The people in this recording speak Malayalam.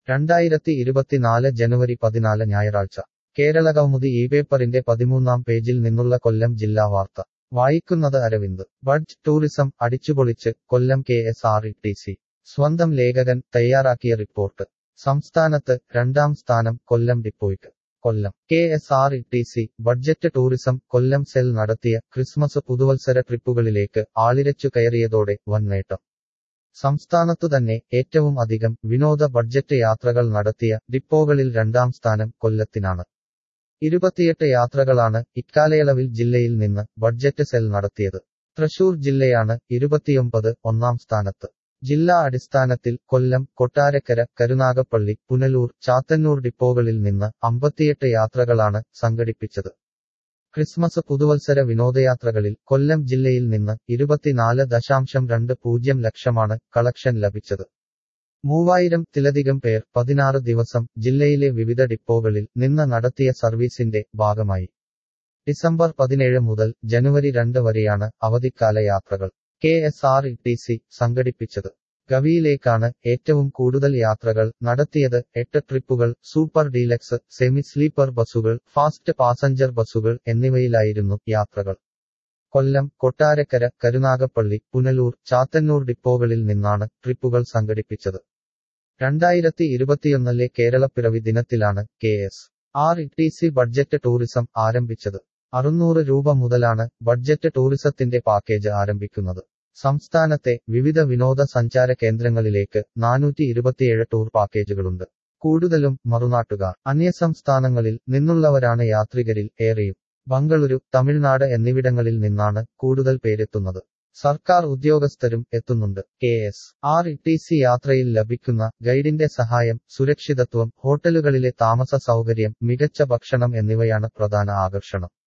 രണ്ടായിരത്തി ഇരുപത്തിനാല് ജനുവരി പതിനാല് ഞായറാഴ്ച കേരളകൗമുദി ഈ പേപ്പറിന്റെ പതിമൂന്നാം പേജിൽ നിന്നുള്ള കൊല്ലം ജില്ലാ വാർത്ത വായിക്കുന്നത് അരവിന്ദ് ബഡ്ജ് ടൂറിസം അടിച്ചുപൊളിച്ച് Kollam K S R E T C സ്വന്തം ലേഖകൻ തയ്യാറാക്കിയ റിപ്പോർട്ട് സംസ്ഥാനത്ത് രണ്ടാം സ്ഥാനം കൊല്ലം ഡിപ്പോയ്ക്ക് Kollam K S R E T C budget tourism Kollam cell നടത്തിയ ക്രിസ്മസ് പുതുവത്സര ട്രിപ്പുകളിലേക്ക് ആളിരച്ചു കയറിയതോടെ വൻ നേട്ടം സംസ്ഥാനത്തു തന്നെ ഏറ്റവും അധികം വിനോദ ബഡ്ജറ്റ് യാത്രകൾ നടത്തിയ ഡിപ്പോകളിൽ രണ്ടാം സ്ഥാനം കൊല്ലത്തിനാണ് ഇരുപത്തിയെട്ട് യാത്രകളാണ് ഇക്കാലയളവിൽ ജില്ലയിൽ നിന്ന് ബഡ്ജറ്റ് സെൽ നടത്തിയത് തൃശൂർ ജില്ലയാണ് ഇരുപത്തിയൊമ്പത് ഒന്നാം സ്ഥാനത്ത് ജില്ലാ അടിസ്ഥാനത്തിൽ കൊല്ലം കൊട്ടാരക്കര കരുനാഗപ്പള്ളി പുനലൂർ ചാത്തന്നൂർ ഡിപ്പോകളിൽ നിന്ന് അമ്പത്തിയെട്ട് യാത്രകളാണ് സംഘടിപ്പിച്ചത് ക്രിസ്മസ് പുതുവത്സര വിനോദയാത്രകളിൽ കൊല്ലം ജില്ലയിൽ നിന്ന് ഇരുപത്തിനാല് ദശാംശം രണ്ട് പൂജ്യം ലക്ഷമാണ് കളക്ഷൻ ലഭിച്ചത് മൂവായിരം ത്തിലധികം പേർ പതിനാറ് ദിവസം ജില്ലയിലെ വിവിധ ഡിപ്പോകളിൽ നിന്ന് നടത്തിയ സർവീസിന്റെ ഭാഗമായി ഡിസംബർ പതിനേഴ് മുതൽ ജനുവരി രണ്ട് വരെയാണ് അവധിക്കാല യാത്രകൾ K S R E T C സംഘടിപ്പിച്ചത് ഗവിയിലേക്കാണ് ഏറ്റവും കൂടുതൽ യാത്രകൾ നടത്തിയത് എട്ട് ട്രിപ്പുകൾ സൂപ്പർ ഡീലക്സ് സെമി സ്ലീപ്പർ ബസുകൾ ഫാസ്റ്റ് പാസഞ്ചർ ബസുകൾ എന്നിവയിലായിരുന്നു യാത്രകൾ കൊല്ലം കൊട്ടാരക്കര കരുനാഗപ്പള്ളി പുനലൂർ ചാത്തന്നൂർ ഡിപ്പോകളിൽ നിന്നാണ് ട്രിപ്പുകൾ സംഘടിപ്പിച്ചത് രണ്ടായിരത്തി ഇരുപത്തിയൊന്നിലെ കേരളപ്പിറവി ദിനത്തിലാണ് K S R E T C budget tourism ആരംഭിച്ചത് അറുന്നൂറ് രൂപ മുതലാണ് ബഡ്ജറ്റ് ടൂറിസത്തിന്റെ പാക്കേജ് ആരംഭിക്കുന്നത് സംസ്ഥാനത്തെ വിവിധ വിനോദസഞ്ചാര കേന്ദ്രങ്ങളിലേക്ക് നാനൂറ്റി ഇരുപത്തിയേഴ് ടൂർ പാക്കേജുകളുണ്ട് കൂടുതലും മറുനാട്ടുകാർ അന്യസംസ്ഥാനങ്ങളിൽ നിന്നുള്ളവരാണ് യാത്രികരിൽ ഏറെയും ബംഗളൂരു തമിഴ്നാട് എന്നിവിടങ്ങളിൽ നിന്നാണ് കൂടുതൽ പേരെത്തുന്നത് സർക്കാർ ഉദ്യോഗസ്ഥരും എത്തുന്നുണ്ട് K S R E T C യാത്രയിൽ ലഭിക്കുന്ന ഗൈഡിന്റെ സഹായം സുരക്ഷിതത്വം ഹോട്ടലുകളിലെ താമസ സൗകര്യം മികച്ച ഭക്ഷണം എന്നിവയാണ് പ്രധാന ആകർഷണം